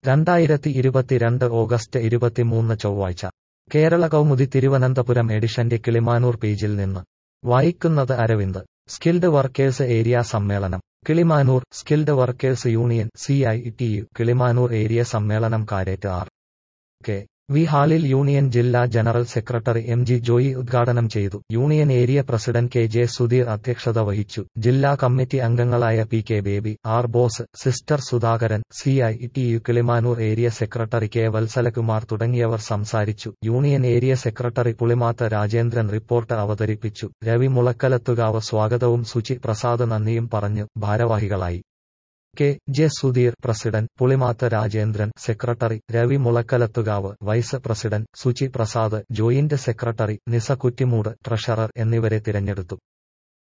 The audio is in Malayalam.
രണ്ടായിരത്തി ഇരുപത്തിരണ്ട് ഓഗസ്റ്റ് ഇരുപത്തിമൂന്ന് ചൊവ്വാഴ്ച കേരള കൗമുദി തിരുവനന്തപുരം എഡിഷന്റെ കിളിമാനൂർ പേജിൽ നിന്ന് വായിക്കുന്നത് അരവിന്ദ് സ്കിൽഡ് വർക്കേഴ്സ് ഏരിയ സമ്മേളനം Kilimanoor skilled workers union C I T U Kilimanoor area സമ്മേളനം കാരേറ്റ് ആർ കെ വി ഹാളിൽ യൂണിയൻ ജില്ലാ general secretary M G Joy ഉദ്ഘാടനം ചെയ്തു union area president K J Sudheer അധ്യക്ഷത വഹിച്ചു ജില്ലാ കമ്മിറ്റി അംഗങ്ങളായ P K Baby R Bose sister Sudhakaran C I T U Kilimanoor area secretary K Vatsalakumar തുടങ്ങിയവർ സംസാരിച്ചു union area secretary Pulimath Rajendran report അവതരിപ്പിച്ചു രവി മുളക്കലത്തുകാവ് സ്വാഗതവും സുചി പ്രസാദ് നന്ദിയും പറഞ്ഞു ഭാരവാഹികളായി K J Sudheer president Pulimath Rajendran secretary Ravi Mulakkalathukavu vice president Suchi Prasad joint secretary Nisa Kuttimoodu treasurer എന്നിവരെ തിരഞ്ഞെടുത്തു